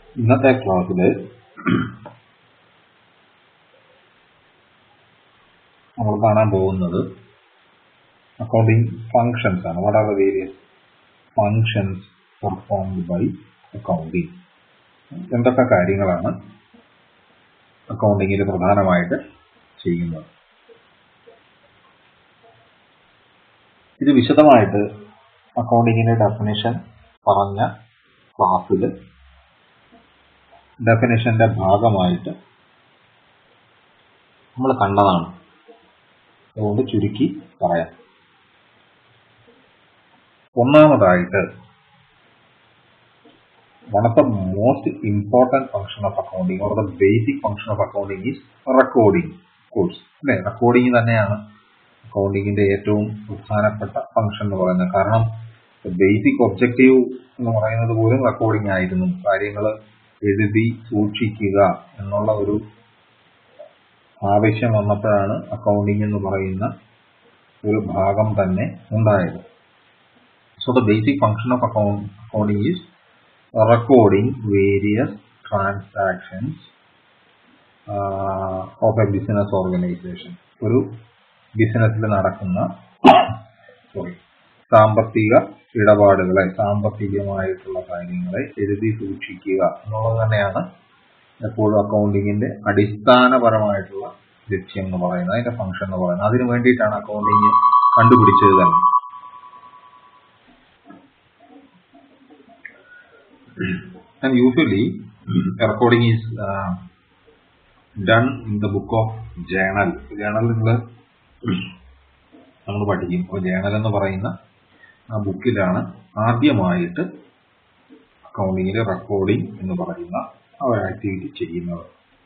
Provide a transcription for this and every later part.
ഇന്നത്തെ ക്ലാസ്സിൽ നമ്മൾ കാണാൻ പോകുന്നത് അക്കൗണ്ടിങ് ഫങ്ഷൻസ് ആണ് what are the various functions performed by accounting എന്തൊക്കെ കാര്യങ്ങളാണ് അക്കൗണ്ടിങ്ങിൽ പ്രധാനമായിട്ട് ചെയ്യുന്നത് ഇത് വിശദമായിട്ട് അക്കൗണ്ടിങ്ങിന്റെ ഡെഫിനിഷൻ പറഞ്ഞ ക്ലാസ്സിൽ ഡെഫിനിഷന്റെ ഭാഗമായിട്ട് നമ്മൾ കണ്ടതാണ് അതുകൊണ്ട് ചുരുക്കി പറയാം ഒന്നാമതായിട്ട് one of the most important function of accounting or the basic function of accounting is recording course അല്ലെ റെക്കോർഡിംഗ് തന്നെയാണ് അക്കൗണ്ടിങ്ങിന്റെ ഏറ്റവും പ്രധാനപ്പെട്ട ഫംഗ്ഷൻ എന്ന് പറയുന്നത് കാരണം ബേസിക് ഒബ്ജക്റ്റീവ് എന്ന് പറയുന്നത് പോലും റെക്കോർഡിംഗ് ആയിരുന്നു കാര്യങ്ങൾ എഴുതി സൂക്ഷിക്കുക എന്നുള്ള ഒരു ആവശ്യം വന്നപ്പോഴാണ് അക്കൗണ്ടിംഗ് എന്ന് പറയുന്ന ഒരു ഭാഗം തന്നെ ഉണ്ടായത് so the basic function of account accounting is recording various transactions uh, of a business organization ഒരു ബിസിനസ്സിൽ നടക്കുന്ന സോറി സാമ്പത്തിക ഇടപാടുകളെ സാമ്പത്തികമായിട്ടുള്ള കാര്യങ്ങളെ എഴുതി സൂക്ഷിക്കുക എന്നുള്ളത് തന്നെയാണ് എപ്പോഴും അക്കൗണ്ടിങ്ങിന്റെ അടിസ്ഥാനപരമായിട്ടുള്ള ലക്ഷ്യം എന്ന് പറയുന്നത് അതിന്റെ ഫംഗ്ഷൻ എന്ന് പറയുന്നത് അതിനു വേണ്ടിയിട്ടാണ് അക്കൗണ്ടിങ് കണ്ടുപിടിച്ചത് തന്നെ and usually recording is uh, done in the book of journal journal നിങ്ങൾ നമ്മൾ പഠിക്കും അപ്പോൾ ജേണൽ എന്ന് പറയുന്ന ആ ബുക്കിലാണ് ആദ്യമായിട്ട് അക്കൗണ്ടിങ്ങിൽ റെക്കോർഡിംഗ് എന്ന് പറയുന്ന ആ ഒരു ആക്ടിവിറ്റി ചെയ്യുന്നത്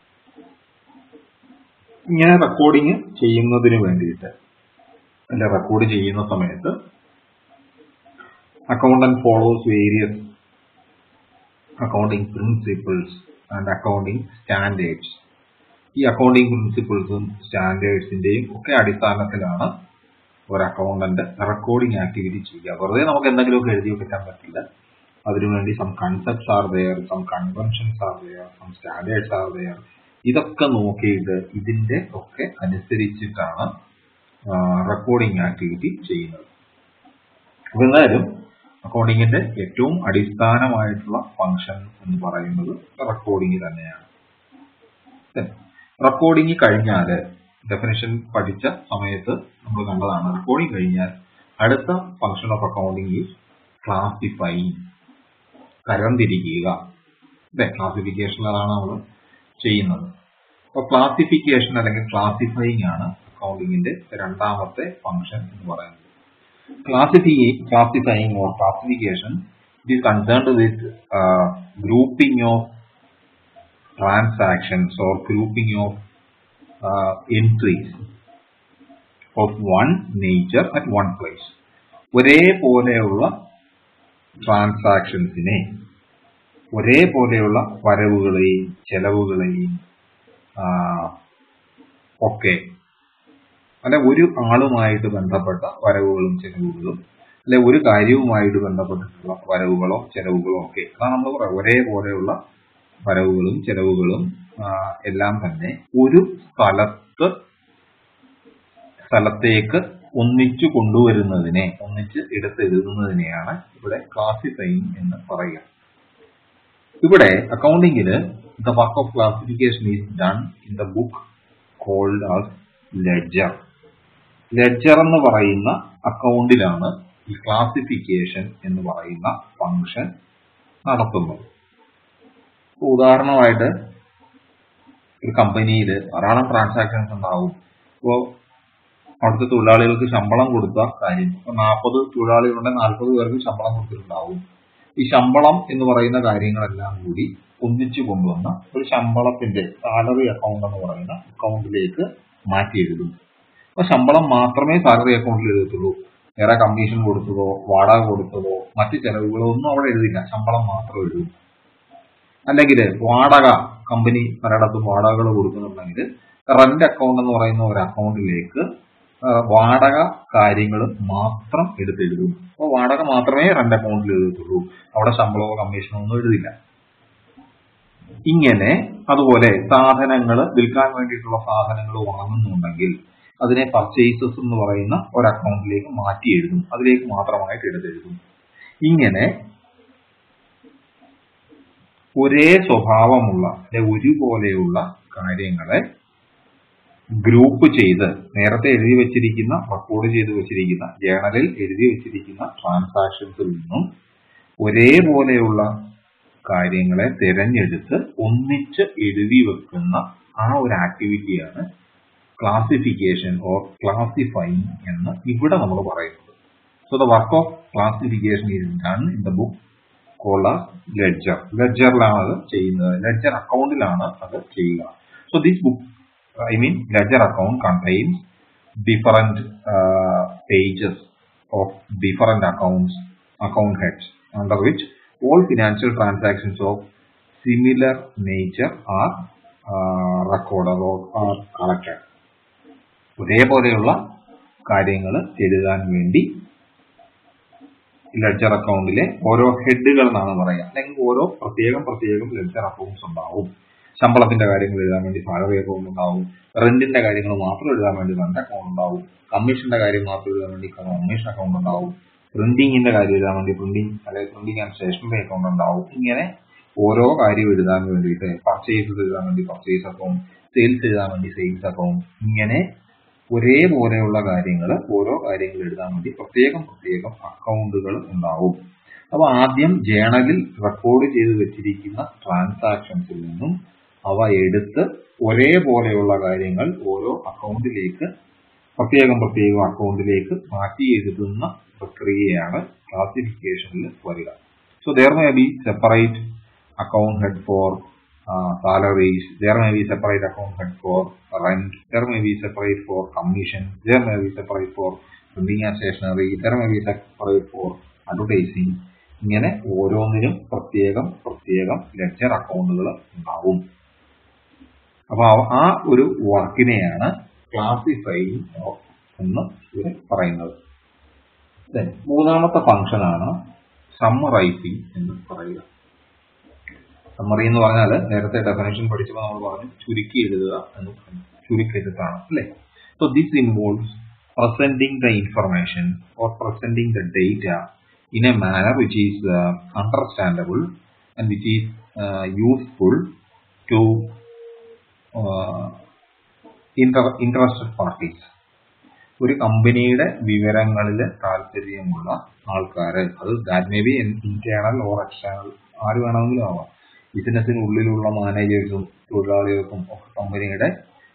ഇങ്ങനെ റെക്കോർഡിങ് ചെയ്യുന്നതിന് വേണ്ടിയിട്ട് അല്ലെ റെക്കോർഡ് ചെയ്യുന്ന സമയത്ത് accountant follows various accounting principles and accounting standards ഈ അക്കൗണ്ടിംഗ് പ്രിൻസിപ്പിൾസും സ്റ്റാൻഡേർഡ്സിന്റെയും ഒക്കെ അടിസ്ഥാനത്തിലാണ് ഒരു അക്കൗണ്ടന്റ് റെക്കോർഡിംഗ് ആക്ടിവിറ്റി ചെയ്യുക വെറുതെ നമുക്ക് എന്തെങ്കിലുമൊക്കെ എഴുതി വെക്കാൻ പറ്റില്ല അതിനുവേണ്ടി some concepts are there some conventions are there some standards are there ഇതൊക്കെ നോക്കിയിട്ട് ഇതിന്റെ ഒക്കെ അനുസരിച്ചിട്ടാണ് റെക്കോർഡിംഗ് ആക്ടിവിറ്റി ചെയ്യുന്നത് അപ്പൊ എന്തായാലും അക്കൗണ്ടിങ്ങിന്റെ ഏറ്റവും അടിസ്ഥാനമായിട്ടുള്ള ഫംഗ്ഷൻ എന്ന് പറയുന്നത് റെക്കോർഡിംഗ് തന്നെയാണ് റെക്കോർഡിംഗ് കഴിഞ്ഞാൽ ഡെഫിനേഷൻ പഠിച്ച സമയത്ത് നമ്മൾ കണ്ടതാണ് റെക്കോർഡിംഗ് കഴിഞ്ഞാൽ അടുത്ത function of accounting is classifying തരംതിരിക്കുക അല്ലെ ക്ലാസിഫിക്കേഷൻ അതാണ് നമ്മൾ ചെയ്യുന്നത് അപ്പോൾ ക്ലാസിഫിക്കേഷൻ അല്ലെങ്കിൽ ക്ലാസിഫൈങ് ആണ് അക്കൗണ്ടിങ്ങിന്റെ രണ്ടാമത്തെ ഫംഗ്ഷൻ എന്ന് പറയുന്നത് classifying, classifying or classification it is concerned with uh, grouping of transactions or grouping of uh, entries of one nature at one place ഒരേപോലെയുള്ള ട്രാൻസാക്ഷൻസിനെ ഒരേപോലെയുള്ള വരവുകളെയും ചെലവുകളെയും ഒക്കെ അല്ലെ ഒരു ആളുമായിട്ട് ബന്ധപ്പെട്ട വരവുകളും ചെലവുകളും അല്ലെ ഒരു കാര്യവുമായിട്ട് ബന്ധപ്പെട്ടിട്ടുള്ള വരവുകളോ ചെലവുകളോ ഒക്കെ അതാണ് നമ്മൾ പറയാം ഒരേപോലെയുള്ള വരവുകളും ചെലവുകളും എല്ലാം തന്നെ ഒരു സ്ഥലത്ത് സ്ഥലത്തേക്ക് ഒന്നിച്ചു കൊണ്ടുവരുന്നതിനെ ഒന്നിച്ച് എടുത്തെഴുതുന്നതിനെയാണ് ഇവിടെ ക്ലാസിഫൈങ് എന്ന് പറയുക ഇവിടെ അക്കൗണ്ടിങ്ങില് the work of classification is done in the book called as ledger ledger എന്ന് പറയുന്ന അക്കൗണ്ടിലാണ് ഈ ക്ലാസിഫിക്കേഷൻ എന്ന് പറയുന്ന ഫംഗ്ഷൻ നടത്തുന്നത് ഉദാഹരണമായിട്ട് ഒരു കമ്പനിയിൽ ധാരാളം ട്രാൻസാക്ഷൻസ് ഉണ്ടാവും ഇപ്പോൾ അവിടുത്തെ തൊഴിലാളികൾക്ക് ശമ്പളം കൊടുത്ത കാര്യം ഇപ്പൊ നാൽപ്പത് തൊഴിലാളികളുണ്ടെങ്കിൽ നാൽപ്പത് പേർക്ക് ശമ്പളം കൊടുത്തിട്ടുണ്ടാവും ഈ ശമ്പളം എന്ന് പറയുന്ന കാര്യങ്ങളെല്ലാം കൂടി ഒന്നിച്ചു കൊണ്ടുവന്ന ഒരു ശമ്പളത്തിന്റെ സാലറി അക്കൗണ്ട് എന്ന് പറയുന്ന അക്കൗണ്ടിലേക്ക് മാറ്റി എഴുതും അപ്പൊ ശമ്പളം മാത്രമേ സാലറി അക്കൗണ്ടിൽ എഴുതത്തുള്ളൂ വേറെ കമ്മീഷൻ കൊടുത്തതോ വാടക കൊടുത്തതോ മറ്റ് ചെലവുകളോ ഒന്നും അവിടെ എഴുതില്ല ശമ്പളം മാത്രം എഴുതും അല്ലെങ്കിൽ വാടക കമ്പനി പലയിടത്തും വാടകകൾ കൊടുക്കുന്നുണ്ടെങ്കിൽ റെന്റ് അക്കൗണ്ട് എന്ന് പറയുന്ന ഒരു അക്കൗണ്ടിലേക്ക് വാടക കാര്യങ്ങൾ മാത്രം എടുത്തെഴുതും അപ്പോൾ വാടക മാത്രമേ റെന്റ് അക്കൗണ്ടിൽ എഴുതത്തുള്ളൂ അവിടെ ശമ്പളമോ കമ്മീഷനോ ഒന്നും എഴുതില്ല ഇങ്ങനെ അതുപോലെ സാധനങ്ങൾ വിൽക്കാൻ വേണ്ടിയിട്ടുള്ള സാധനങ്ങൾ വാങ്ങുന്നുണ്ടെങ്കിൽ അതിനെ പർച്ചേസസ് എന്ന് പറയുന്ന ഒരു അക്കൗണ്ടിലേക്ക് മാറ്റി എഴുതും അതിലേക്ക് മാത്രമായിട്ട് എടുത്തെഴുതും ഇങ്ങനെ ഒരേ സ്വഭാവമുള്ള അല്ലെ ഒരുപോലെയുള്ള കാര്യങ്ങളെ ഗ്രൂപ്പ് ചെയ്ത് നേരത്തെ എഴുതി വെച്ചിരിക്കുന്ന റെക്കോർഡ് ചെയ്ത് വെച്ചിരിക്കുന്ന ജേണലിൽ എഴുതി വെച്ചിരിക്കുന്ന ട്രാൻസാക്ഷൻസിൽ നിന്നും ഒരേപോലെയുള്ള കാര്യങ്ങളെ തിരഞ്ഞെടുത്ത് ഒന്നിച്ച് എഴുതി വെക്കുന്ന ആ ഒരു ആക്ടിവിറ്റിയാണ് ക്ലാസിഫിക്കേഷൻ ഓർ ക്ലാസിഫൈങ് എന്ന് ഇവിടെ നമ്മൾ പറയുന്നത് so the work of classification is done in the book called ledger ലെഡ്ജറിലാണ് അത് ചെയ്യുന്നത് ലെഡ്ജർ അക്കൗണ്ടിലാണ് അത് ചെയ്യുക so this book I mean ledger account contains different uh, pages of different accounts, account heads, under which all financial transactions of similar nature are uh, recorded or are collected. ഒരേപോലെയുള്ള കാര്യങ്ങൾ എഴുതാൻ വേണ്ടി ledger അക്കൗണ്ടിലെ ഓരോ ഹെഡുകൾ എന്നാണ് പറയുക അല്ലെങ്കിൽ ഓരോ പ്രത്യേകം പ്രത്യേകം ലെഡ്ജർ അക്കൗണ്ട്സ് ഉണ്ടാവും ശമ്പളത്തിന്റെ കാര്യങ്ങൾ എഴുതാൻ വേണ്ടി സാലറി അക്കൗണ്ട് ഉണ്ടാവും റെന്റിന്റെ കാര്യങ്ങൾ മാത്രം എഴുതാൻ വേണ്ടി റെന്റ് അക്കൗണ്ട് ഉണ്ടാവും കമ്മീഷന്റെ കാര്യം മാത്രം എഴുതാൻ വേണ്ടി കമ്മീഷൻ അക്കൗണ്ട് ഉണ്ടാവും പ്രിന്റിങ്ങിന്റെ കാര്യം എഴുതാൻ വേണ്ടി പ്രിന്റിംഗ് അല്ലെങ്കിൽ പ്രിന്റിംഗ് ആൻഡ് സ്റ്റേഷനറി അക്കൗണ്ട് ഉണ്ടാവും ഇങ്ങനെ ഓരോ കാര്യം എഴുതാൻ വേണ്ടിയിട്ട് പർച്ചേസ് എഴുതാൻ വേണ്ടി പർച്ചേസ് അക്കൗണ്ട് സെയിൽസ് എഴുതാൻ വേണ്ടി സെയിൽസ് അക്കൗണ്ട് ഇങ്ങനെ ഒരേപോലെയുള്ള കാര്യങ്ങൾ ഓരോ കാര്യങ്ങൾ എഴുതാൻ വേണ്ടി പ്രത്യേകം പ്രത്യേകം അക്കൗണ്ടുകൾ ഉണ്ടാവും അപ്പൊ ആദ്യം ജേണലിൽ റെക്കോർഡ് ചെയ്ത് വെച്ചിരിക്കുന്ന ട്രാൻസാക്ഷൻസിൽ നിന്നും അവ എടുത്ത് ഒരേപോലെയുള്ള കാര്യങ്ങൾ ഓരോ അക്കൗണ്ടിലേക്ക് പ്രത്യേകം പ്രത്യേകം അക്കൗണ്ടിലേക്ക് മാറ്റി എഴുതുന്ന പ്രക്രിയയാണ് ക്ലാസിഫിക്കേഷനിൽ വരിക so there may be separate account head for salaries, there may be separate account head for rent, there may be separate for commission, there may be separate for printing and stationery, there may be separate for advertising. ഇങ്ങനെ ഓരോന്നിനും പ്രത്യേകം പ്രത്യേകം ledger അക്കൗണ്ടുകൾ ഉണ്ടാവും അപ്പൊ ആ ഒരു വർക്കിനെയാണ് classifying എന്ന് ഇവിടെ പറയുന്നത് മൂന്നാമത്തെ ഫംഗ്ഷനാണ് സമ്മറൈസിങ് എന്ന് പറയുക സമ്മറി എന്ന് പറഞ്ഞാൽ നേരത്തെ ഡെഫിനേഷൻ പഠിച്ചപ്പോൾ നമ്മൾ പറഞ്ഞു ചുരുക്കി എഴുതുക എന്ന് പറഞ്ഞു ചുരുക്കി എഴുത്താണ് അല്ലേ so this involves presenting the information or presenting the data in a manner which is uh, understandable and which is uh, useful to uh, inter- interested parties. ഒരു കമ്പനിയുടെ വിവരങ്ങളിൽ താല്പര്യമുള്ള ആൾക്കാർ അത് that may be internal or external ആര് വേണമെങ്കിലും ആവാം ബിസിനസ്സിനുള്ളിലുള്ള മാനേജേഴ്സും തൊഴിലാളികൾക്കും ഒക്കെ കമ്പനിയുടെ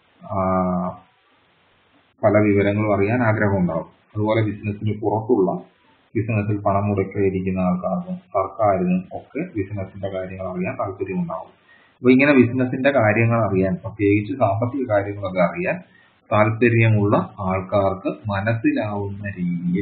പല വിവരങ്ങളും അറിയാൻ ആഗ്രഹമുണ്ടാവും അതുപോലെ ബിസിനസ്സിന് പുറത്തുള്ള ബിസിനസ്സിൽ പണം മുടക്കിയിരിക്കുന്ന ആൾക്കാർക്കും സർക്കാരിനും ഒക്കെ ബിസിനസിന്റെ കാര്യങ്ങൾ അറിയാൻ താല്പര്യമുണ്ടാവും അപ്പൊ ഇങ്ങനെ ബിസിനസിന്റെ കാര്യങ്ങൾ അറിയാൻ പ്രത്യേകിച്ച് സാമ്പത്തിക കാര്യങ്ങളൊക്കെ അറിയാൻ താല്പര്യമുള്ള ആൾക്കാർക്ക് മനസ്സിലാവുന്ന രീതിയിൽ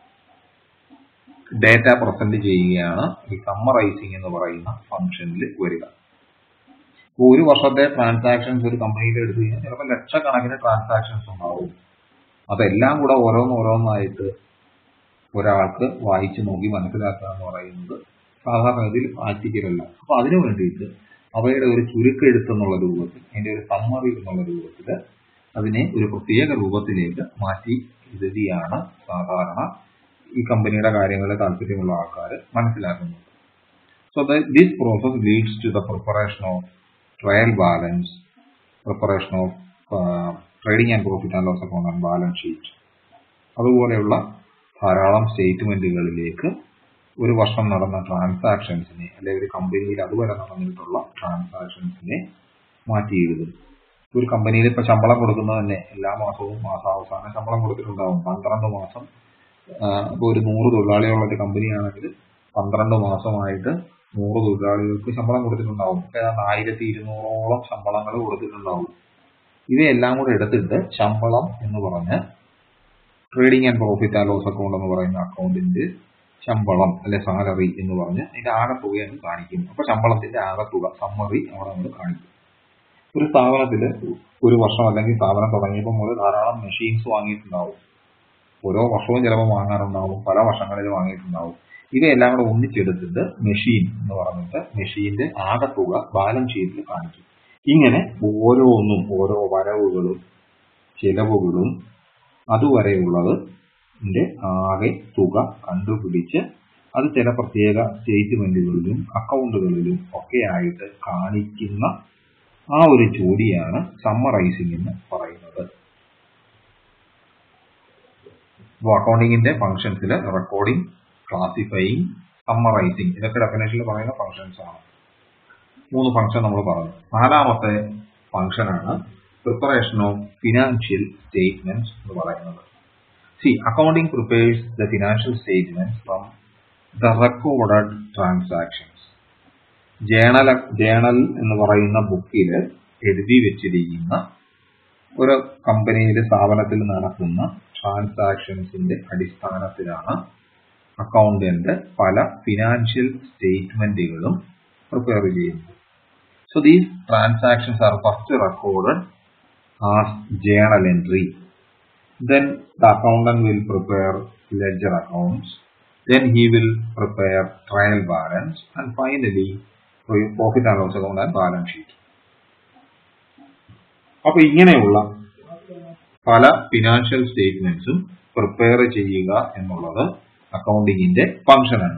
ഡേറ്റ പ്രസന്റ് ചെയ്യുകയാണ് ഈ സമ്മറൈസിങ് എന്ന് പറയുന്ന ഫംഗ്ഷനിൽ വരിക ഇപ്പോൾ ഒരു വർഷത്തെ ട്രാൻസാക്ഷൻസ് ഒരു കമ്പനിയിൽ എടുത്തു കഴിഞ്ഞാൽ ചിലപ്പോൾ ലക്ഷക്കണക്കിന് ട്രാൻസാക്ഷൻസ് ഉണ്ടാവും അതെല്ലാം കൂടെ ഓരോന്നോരോന്നായിട്ട് ഒരാൾക്ക് വായിച്ചു നോക്കി മനസ്സിലാക്കുക എന്ന് പറയുന്നത് സാധാരണഗതിയിൽ പ്രാക്ടിക്കലല്ല അപ്പൊ അതിനു വേണ്ടിയിട്ട് അവയുടെ ഒരു ചുരുക്കെഴുത്ത് എന്നുള്ള രൂപത്തിൽ അതിന്റെ ഒരു സമ്മറി എന്നുള്ള രൂപത്തിൽ അതിനെ ഒരു പ്രത്യേക രൂപത്തിലേക്ക് മാറ്റി എഴുതിയാണ് സാധാരണ ഈ കമ്പനിയുടെ കാര്യങ്ങളിൽ താല്പര്യമുള്ള ആൾക്കാർ മനസ്സിലാക്കുന്നത് so this process leads to the preparation of trial balance preparation of trading and profit and loss account and balance sheet അതുപോലെയുള്ള ധാരാളം സ്റ്റേറ്റ്മെന്റുകളിലേക്ക് ഒരു വർഷം നടന്ന ട്രാൻസാക്ഷൻസിനെ അല്ലെങ്കിൽ ഒരു കമ്പനിയിൽ അതുവരെ നടന്നിട്ടുള്ള ട്രാൻസാക്ഷൻസിനെ മാറ്റി എഴുതും ഒരു കമ്പനിയിൽ ഇപ്പൊ ശമ്പളം കൊടുക്കുന്നത് തന്നെ എല്ലാ മാസവും മാസാവസാനം ശമ്പളം കൊടുത്തിട്ടുണ്ടാവും പന്ത്രണ്ട് മാസം ഇപ്പൊ ഒരു നൂറ് തൊഴിലാളികളുള്ള ഒരു കമ്പനിയാണെങ്കിൽ പന്ത്രണ്ട് മാസമായിട്ട് നൂറ് തൊഴിലാളികൾക്ക് ശമ്പളം കൊടുത്തിട്ടുണ്ടാവും ഏതാണ്ട് ആയിരത്തി ഇരുന്നൂറോളം ശമ്പളങ്ങൾ കൊടുത്തിട്ടുണ്ടാവും ഇവയെല്ലാം കൂടെ എടുത്തിട്ട് ശമ്പളം എന്ന് പറഞ്ഞ് trading and profit and loss account എന്ന് പറയുന്ന അക്കൗണ്ടിന്റെ ശമ്പളം അല്ലെ സാലറി എന്ന് പറഞ്ഞ് അതിന്റെ ആകെത്തുക എന്ന് കാണിക്കും അപ്പൊ ശമ്പളത്തിന്റെ ആകെത്തുക സമ്മറി അവിടെ നമ്മൾ കാണിക്കും ഒരു സ്ഥാപനത്തിൽ ഒരു വർഷം അല്ലെങ്കിൽ സ്ഥാപനം തുടങ്ങിയപ്പോൾ മുതൽ ധാരാളം മെഷീൻസ് വാങ്ങിയിട്ടുണ്ടാവും ഓരോ വർഷവും ചിലപ്പോൾ വാങ്ങാറുണ്ടാവും പല വർഷങ്ങളിൽ വാങ്ങിയിട്ടുണ്ടാവും ഇവയെല്ലാം കൂടെ ഒന്നിച്ചെടുത്തിട്ട് മെഷീൻ എന്ന് പറഞ്ഞിട്ട് മെഷീന്റെ ആകെ തുക ബാലൻസ് ഷീറ്റിൽ കാണിക്കും ഇങ്ങനെ ഓരോന്നും ഓരോ വരവുകളും ചെലവുകളും അതുവരെയുള്ളത് ആകെ തുക കണ്ടുപിടിച്ച് അത് ചില പ്രത്യേക സ്റ്റേറ്റ്മെന്റുകളിലും അക്കൗണ്ടുകളിലും ഒക്കെ ആയിട്ട് കാണിക്കുന്ന ആ ഒരു ജോലിയാണ് സമ്മറൈസിംഗ് എന്ന് പറയുന്നത് അപ്പോൾ അക്കൗണ്ടിങ്ങിന്റെ ഫംഗ്ഷൻസിൽ റെക്കോർഡിംഗ് ക്ലാസിഫൈയിങ് സമ്മറൈസിംഗ് ഇതൊക്കെ ഡെഫിനേഷനിൽ പറയുന്ന ഫംഗ്ഷൻസ് ആണ് മൂന്ന് ഫംഗ്ഷൻ നമ്മൾ പറഞ്ഞു നാലാമത്തെ ഫംഗ്ഷനാണ് പ്രിപ്പറേഷൻ ഓഫ് ഫിനാൻഷ്യൽ സ്റ്റേറ്റ്മെന്റ്സ് എന്ന് പറയുന്നത് see accounting prepares the financial statements from the recorded transactions journal journal എന്ന് പറയുന്ന ബുക്കിൽ എഴുതി വെച്ചിരിക്കുന്ന ഒരു കമ്പനിയിൽ സ്ഥാപനത്തിൽ നടക്കുന്ന ട്രാൻസാക്ഷൻസിന്റെ അടിസ്ഥാനത്തിലാണ് അക്കൗണ്ടന്റ് പല ഫിനാൻഷ്യൽ സ്റ്റേറ്റ്മെന്റുകളും പ്രിപ്പയർ ചെയ്യുന്നത് so these transactions are first recorded as journal entry then the accountant will prepare ledger accounts then he will prepare trial balance and finally profit and loss account and balance sheet അപ്പൊ ഇങ്ങനെയുള്ള പല financial സ്റ്റേറ്റ്മെന്റ്സും prepare ചെയ്യുക എന്നുള്ളത് അക്കൗണ്ടിങ്ങിന്റെ ഫംഗ്ഷനാണ്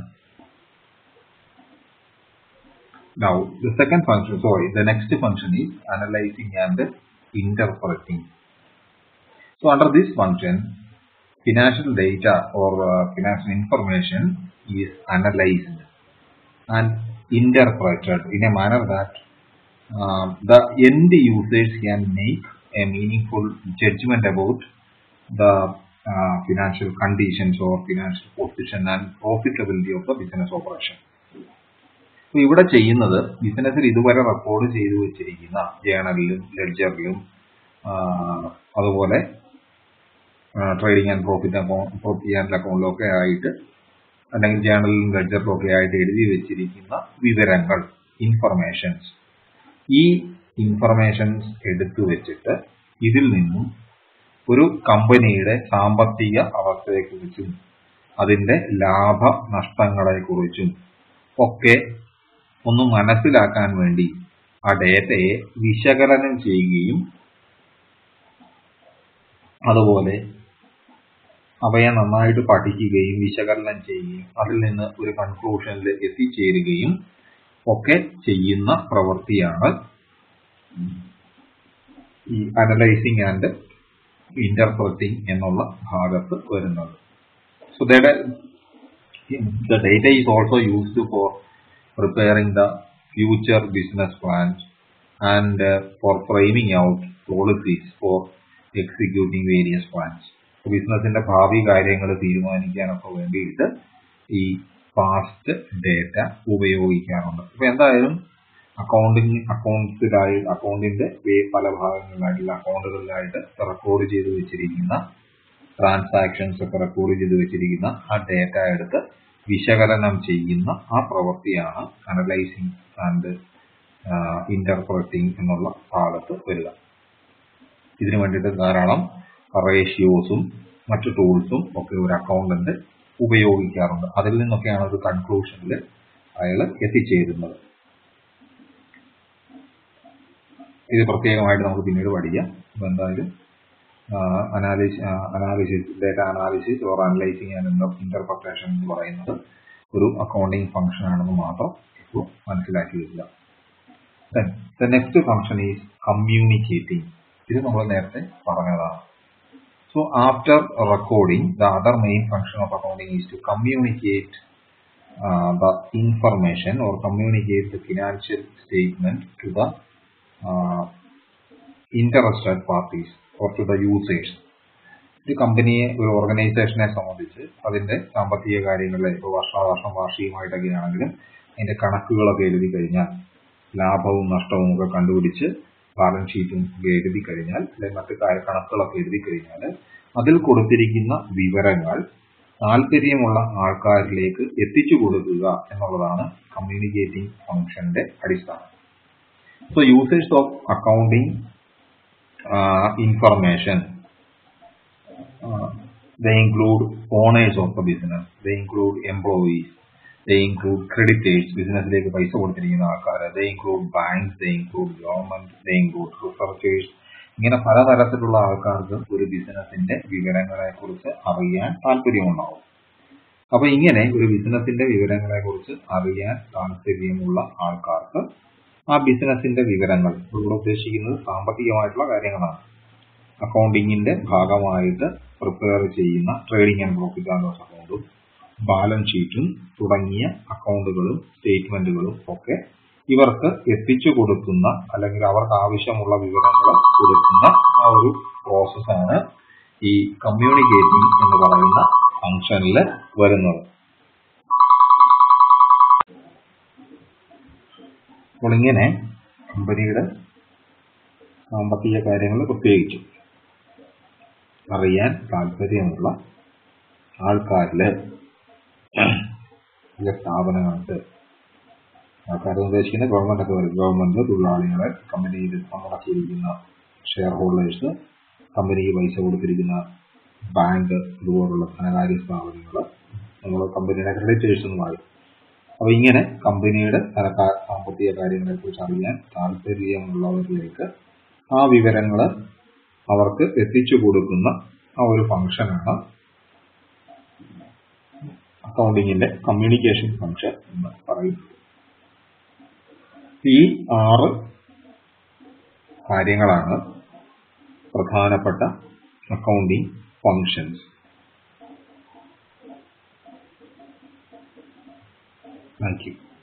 Now, the second function, sorry, the next function is analyzing and interpreting. So, under this function, financial data or uh, financial information is analyzed and interpreted in a manner that uh, the end users can make a meaningful judgment about the uh, financial conditions or financial position and profitability of the business operation. അപ്പൊ ഇവിടെ ചെയ്യുന്നത് ബിസിനസ്സിൽ ഇതുവരെ record ചെയ്തു വെച്ചിരിക്കുന്ന ജേണലിലും ലെഡ്ജറിലും അതുപോലെ trading and profit account profit and അക്കൗണ്ടിലും ഒക്കെ ആയിട്ട് അല്ലെങ്കിൽ ജേണലിലും ലെഡ്ജറിലും ഒക്കെ ആയിട്ട് എഴുതി വെച്ചിരിക്കുന്ന വിവരങ്ങൾ ഇൻഫർമേഷൻസ് ഈ ഇൻഫർമേഷൻസ് എടുത്തു വെച്ചിട്ട് ഇതിൽ നിന്നും ഒരു കമ്പനിയുടെ സാമ്പത്തിക അവസ്ഥയെക്കുറിച്ചും അതിന്റെ ലാഭ നഷ്ടങ്ങളെക്കുറിച്ചും ഒക്കെ ഒന്ന് മനസ്സിലാക്കാൻ വേണ്ടി ആ ഡേറ്റയെ വിശകലനം ചെയ്യുകയും അതുപോലെ അവയെ നന്നായിട്ട് പഠിക്കുകയും വിശകലനം ചെയ്യുകയും അതിൽ നിന്ന് ഒരു കൺക്ലൂഷനിൽ എത്തിച്ചേരുകയും ഒക്കെ ചെയ്യുന്ന പ്രവൃത്തിയാണ് ഈ അനലൈസിങ് ആൻഡ് ഇന്റർപ്രറ്റിംഗ് എന്നുള്ള ഭാഗത്ത് വരുന്നത് so the data is also used for preparing the future business plans and uh, for framing out policies for executing various plans. ബിസിനസിന്റെ ഭാവി കാര്യങ്ങൾ തീരുമാനിക്കാനൊക്കെ വേണ്ടിയിട്ട് ഈ പാസ്റ്റ് ഡേറ്റ ഉപയോഗിക്കാറുണ്ട് അപ്പൊ എന്തായാലും അക്കൗണ്ടിങ് അക്കൗണ്ട്സിലായി അക്കൗണ്ടിന്റെ പല ഭാഗങ്ങളിലായിട്ടുള്ള അക്കൗണ്ടുകളിലായിട്ട് റെക്കോർഡ് ചെയ്ത് വെച്ചിരിക്കുന്ന ട്രാൻസാക്ഷൻസ് ഒക്കെ റെക്കോർഡ് ചെയ്ത് വെച്ചിരിക്കുന്ന ആ ഡേറ്റ എടുത്ത് വിശകലനം ചെയ്യുന്ന ആ പ്രവൃത്തിയാണ് അനലൈസിങ് ആൻഡ് ഇന്റർപ്രറ്റിംഗ് എന്നുള്ള ഭാഗത്ത് വരിക ഇതിനു വേണ്ടിയിട്ട് ധാരാളം റേഷ്യോസും മറ്റു ടൂൾസും ഒക്കെ ഒരു അക്കൗണ്ടന്റ് ഉപയോഗിക്കാറുണ്ട് അതിൽ നിന്നൊക്കെയാണ് ഒരു കൺക്ലൂഷനിൽ അയാൾ എത്തിച്ചേരുന്നത് ഇത് പ്രത്യേകമായിട്ട് നമുക്ക് പിന്നീട് പഠിക്കാം അപ്പൊ എന്തായാലും അനാലിസ് analysis data analysis or analysing and interpretation എന്ന് പറയുന്നത് ഒരു അക്കൗണ്ടിങ് ഫംഗ്ഷൻ ആണെന്ന് മാത്രം ഇപ്പോൾ മനസ്സിലാക്കി വരിക the next function is communicating ഇത് നമ്മൾ നേരത്തെ പറഞ്ഞതാണ് so after recording the other main function of accounting is to communicate the information or communicate the financial statement to the interested parties or to the users. ഒരു കമ്പനിയെ ഒരു ഓർഗനൈസേഷനെ സംബന്ധിച്ച് അതിന്റെ സാമ്പത്തിക കാര്യങ്ങളിലെ ഇപ്പോൾ വർഷാവർഷം വാർഷികമായിട്ടൊക്കെ ആണെങ്കിലും അതിന്റെ കണക്കുകളൊക്കെ എഴുതി കഴിഞ്ഞാൽ ലാഭവും നഷ്ടവും ഒക്കെ കണ്ടുപിടിച്ച് ബാലൻസ് ഷീറ്റും ഒക്കെ എഴുതി കഴിഞ്ഞാൽ അല്ലെങ്കിൽ മറ്റു കണക്കുകളൊക്കെ എഴുതി കഴിഞ്ഞാൽ അതിൽ കൊടുത്തിരിക്കുന്ന വിവരങ്ങൾ താല്പര്യമുള്ള ആൾക്കാരിലേക്ക് എത്തിച്ചു കൊടുക്കുക എന്നുള്ളതാണ് കമ്മ്യൂണിക്കേറ്റിംഗ് ഫംഗ്ഷന്റെ അടിസ്ഥാനം So users of accounting uh, information, uh, they include owners of the business, they include employees, they include creditors ബിസിനസ്സിലേക്ക് പൈസ കൊടുത്തിരിക്കുന്ന ആൾക്കാർ they include banks they include government they include researchers ഇങ്ങനെ പലതരത്തിലുള്ള ആൾക്കാർക്ക് ഒരു ബിസിനസിന്റെ വിവരങ്ങളെ കുറിച്ച് അറിയാൻ താല്പര്യമുണ്ടാവും അപ്പൊ ഇങ്ങനെ ഒരു ബിസിനസിന്റെ വിവരങ്ങളെ കുറിച്ച് അറിയാൻ താല്പര്യമുള്ള ആൾക്കാർക്ക് ആ ബിസിനസിന്റെ വിവരങ്ങൾ ഇവിടെ ഉദ്ദേശിക്കുന്നത് സാമ്പത്തികമായിട്ടുള്ള കാര്യങ്ങളാണ് അക്കൗണ്ടിങ്ങിന്റെ ഭാഗമായിട്ട് പ്രിപ്പയർ ചെയ്യുന്ന trading and profit and loss അക്കൗണ്ടും ബാലൻസ് ഷീറ്റും തുടങ്ങിയ അക്കൗണ്ടുകളും സ്റ്റേറ്റ്മെന്റുകളും ഒക്കെ ഇവർക്ക് എത്തിച്ചു കൊടുക്കുന്ന അല്ലെങ്കിൽ അവർക്ക് ആവശ്യമുള്ള വിവരങ്ങൾ കൊടുക്കുന്ന ആ ഒരു പ്രോസസ്സാണ് ഈ കമ്മ്യൂണിക്കേറ്റിംഗ് എന്ന് പറയുന്ന ഫംഗ്ഷനിൽ വരുന്നത് അപ്പോൾ ഇങ്ങനെ കമ്പനിയുടെ സാമ്പത്തിക കാര്യങ്ങൾ പ്രത്യേകിച്ചും അറിയാൻ താല്പര്യമുള്ള ആൾക്കാരില് ചില സ്ഥാപനങ്ങൾക്ക് ആൾക്കാർ ഉദ്ദേശിക്കുന്ന ഗവൺമെന്റ് ഒക്കെ വരും ഗവൺമെന്റ് തൊഴിലാളികളെ കമ്പനിയിൽ പണമടച്ചിരിക്കുന്ന ഷെയർ ഹോൾഡേഴ്സ് കമ്പനിക്ക് പൈസ കൊടുത്തിരിക്കുന്ന ബാങ്ക് ഇതുപോലുള്ള ധനകാര്യ സ്ഥാപനങ്ങൾ നമ്മൾ കമ്പനിയുടെ ക്രെഡിറ്റേഴ്സ് എന്ന് പറയും അപ്പൊ ഇങ്ങനെ കമ്പനിയുടെ ധനകാ സാമ്പത്തിക കാര്യങ്ങളെ കുറിച്ച് അറിയാൻ താല്പര്യമുള്ളവരിലേക്ക് ആ വിവരങ്ങൾ അവർക്ക് എത്തിച്ചു കൊടുക്കുന്ന ആ ഒരു ഫംഗ്ഷനാണ് അക്കൗണ്ടിങ്ങിന്റെ കമ്മ്യൂണിക്കേഷൻ ഫംഗ്ഷൻ എന്ന് പറയുന്നത് ഈ ആറ് കാര്യങ്ങളാണ് പ്രധാനപ്പെട്ട അക്കൗണ്ടിംഗ് ഫങ്ഷൻസ് താങ്ക് യു